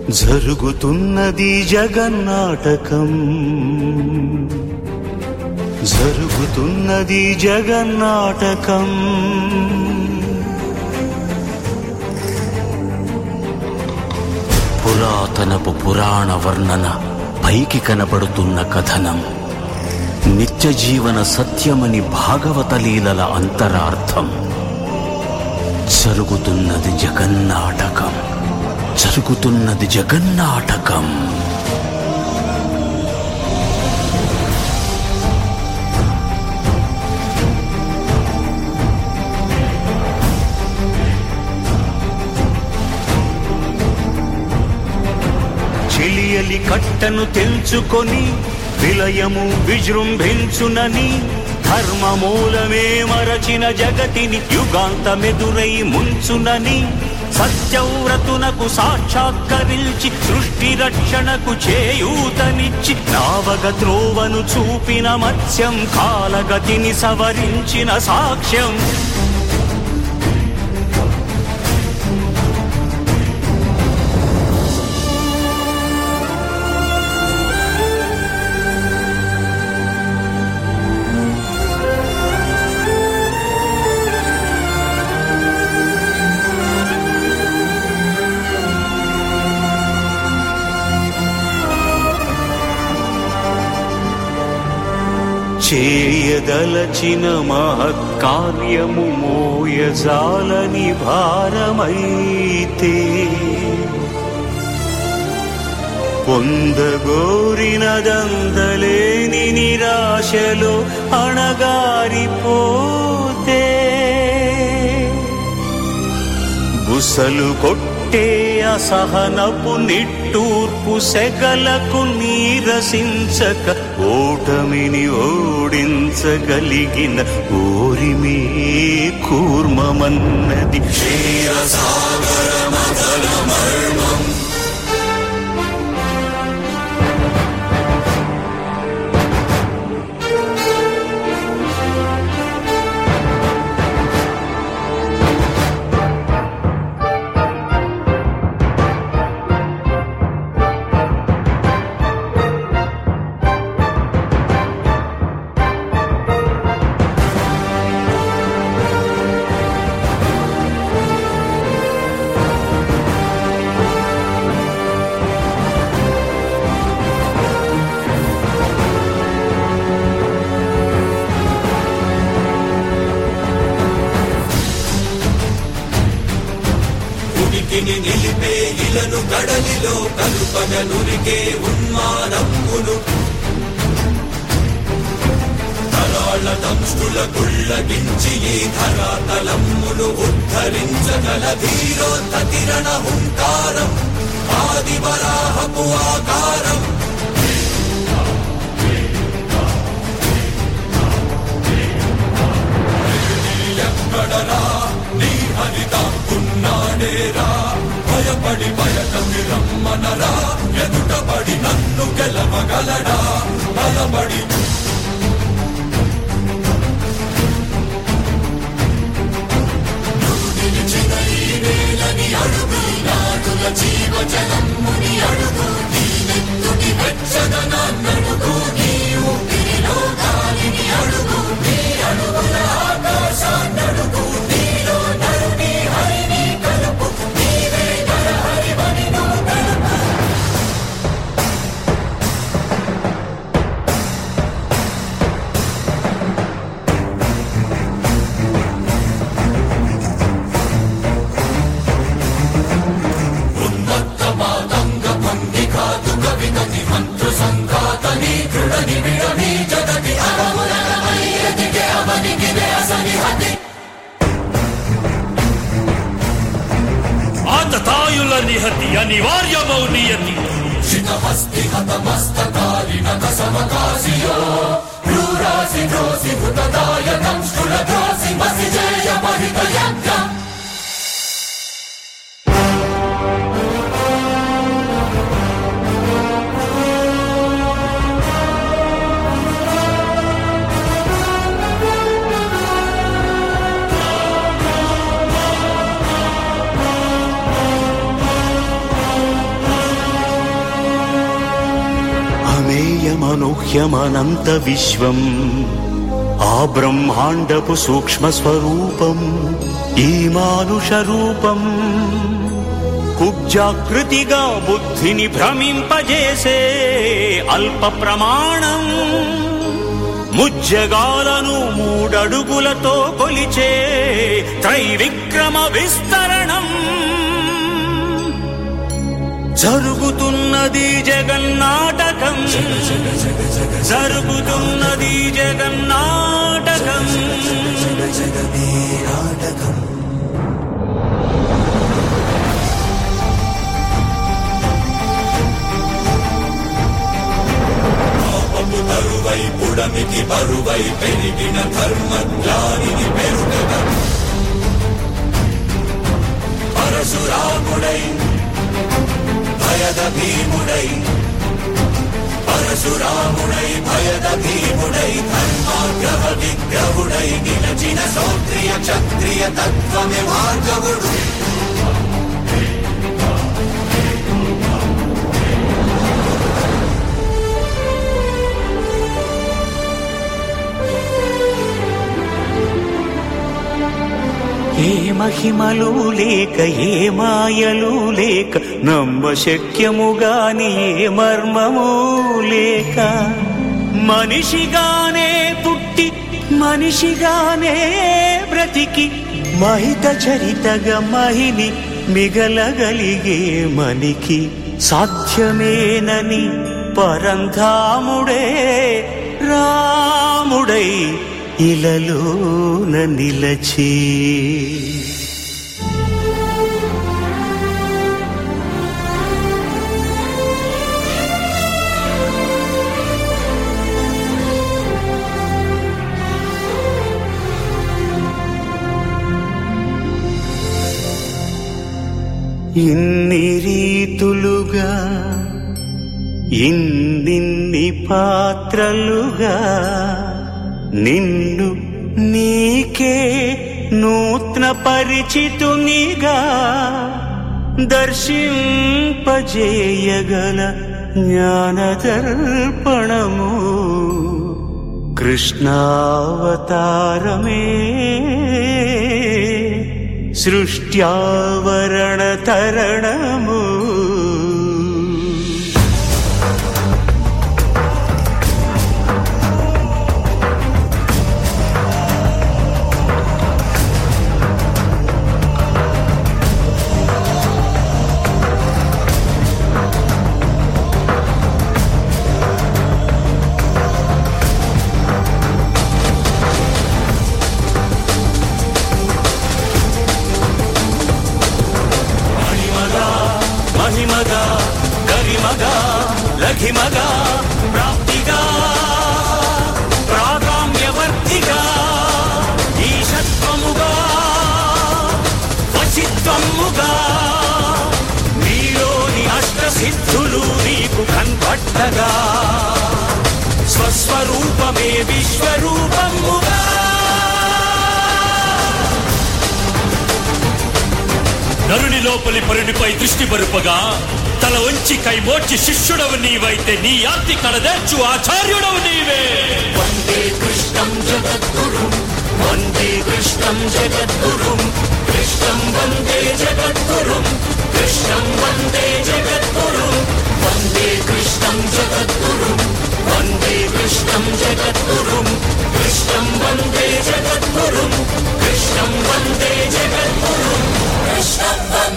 జరుగుతున్నది జగన్నాటకం జరుగుతున్నది జగన్నాటకం పురాతనపు పురాణ వర్ణన పైకి కనబడుతున్న కథనం నిత్య జీవన సత్యమని భాగవత లీలల అంతరార్థం జరుగుతున్నది జగన్నాటకం జరుగుతున్నది జగన్నాటకం చెలియలి కట్టను తెంచుకొని విలయము విజృంభించునని ధర్మమూలమే మరచిన జగతిని యుగాంతమెదురై ముంచునని సత్యవ్రతునకు సాక్షాత్కరించి సృష్టి రక్షణకు చేయూతనిచ్చి నావగ త్రోవను చూపిన మత్స్యం కాలగతిని సవరించిన సాక్ష్యం చేయదలచిన మహత్కార్యము మోయజాలని భారమైతే పొందగోరినదందలేని నిరాశలో అణగారిపోతే బుసలు కొట్టే అసహనపు నిట్టూర్పు సెగలకు నీరసించక ఓటమిని ఓడించగలిగిన ఓరిమే కూర్మమన్నది ఉనికిని నిలిపే ఇలను గడలిలో కలుపగ నురికే ఉన్మానమ్మును తరాళ్ళ దంష్టుల గుళ్ళగించి ఈ ధరాతలమ్మును ఉద్ధరించగల ధీరోత్తతిరణ హుంకారం ఆది వరాహపు ఆకారం ఎక్కడరా నీ హరితాకున్నాడేరా భయపడి బయటమి రమ్మనరా ఎదుటపడి నన్ను గెలవగలడా బలపడి నిలిచిన ఈ నేలని అడుగు నాటుల జీవజలమ్ముని అడుగు నీ నెత్తుని వెచ్చదనాన్నడుగు నీ ఊపిరిలో గాలిని అడుగు నీ అడుగుల ఆకాశాన్నడుగు నీలో నరుని హరిని కలుపు నీవే నరహరివని నువ్వు కలుపు ఉన్మత్త మాతంగ భంగి కాదు కవిగతి మంత్రు సంఘాతని దృఢని విడని జగతి అవములమై ఎదిగే అవనిగిరే అసని హతి ఆతతాయుల నిహతి అనివార్యమౌ నియతి శితహస్తి హతమస్తకాలిన కసమకాశియో భ్రూరాసి ద్రోసి హృతదాయకం స్థుల ద్రోసి మసి జయ మహిత యజ్ఞం బాహ్యమనంత విశ్వం ఆ బ్రహ్మాండపు సూక్ష్మ స్వరూపం ఈ మానుష రూపం కుబ్జాకృతిగా బుద్ధిని భ్రమింపజేసే అల్ప ప్రమాణం ముజ్జగాలను మూడడుగులతో కొలిచే త్రైవిక్రమ విస్తరణం జరుగుతున్నది జగన్నాటకం జరుగుతున్నది జగన్నాటకం పాపము తరువై పుడమికి బరువై పెరిగిన ధర్మ జ్ఞానిని పెరుగద పరశురాముడై భయద భీముడై పరశురాముడై భయద భీముడై ధర్మాగ్రహ విగ్రహుడై నిలచిన సౌత్రియ క్షత్రియ తత్వమే భార్గవుడు ఏ మహిమలు లేక ఏ మాయలు లేక నమ్మ శక్యముగాని ఏ మర్మము లేక మనిషిగానే పుట్టి మనిషిగానే బ్రతికి మహిత చరితగా మహిని మిగలగలిగే మనికి సాధ్యమేనని పరంధాముడే రాముడై ఇలలోన నిలచే ఇన్ని రీతులుగా ఇన్నిన్ని పాత్రలుగా నిన్ను నీకే నూత్న పరిచితునిగా దర్శింపజేయగల జ్ఞానదర్పణము కృష్ణావతారమే సృష్ట్యావరణ తరణము మహిమగా గరిమగా లఘిమగా ప్రాప్తిగా ప్రాగామ్యవర్తిగా ఈశత్వముగా వచిత్వముగా నీలోని అష్టసిద్ధులు నీకు కన్పట్టగా స్వస్వరూపమే విశ్వరూపముగా నరుని లోపలి పరునిపై దృష్టి బరుపగా తల వంచి కైమోర్చి శిష్యుడవు నీవైతే నీ ఆర్తి కడదేర్చు ఆచార్యుడవు నీవే వందే కృష్ణం జగద్గురుం వందే కృష్ణం జగద్గురుం కృష్ణం వందే జగద్గురుం కృష్ణం వందే జగద్గురుం వందే కృష్ణం జగద్గురుం వందే కృష్ణం జగద్గురుం కృష్ణం వందే జగద్గురుం కృష్ణం వందే జగద్గురుం కృష్ణం వందే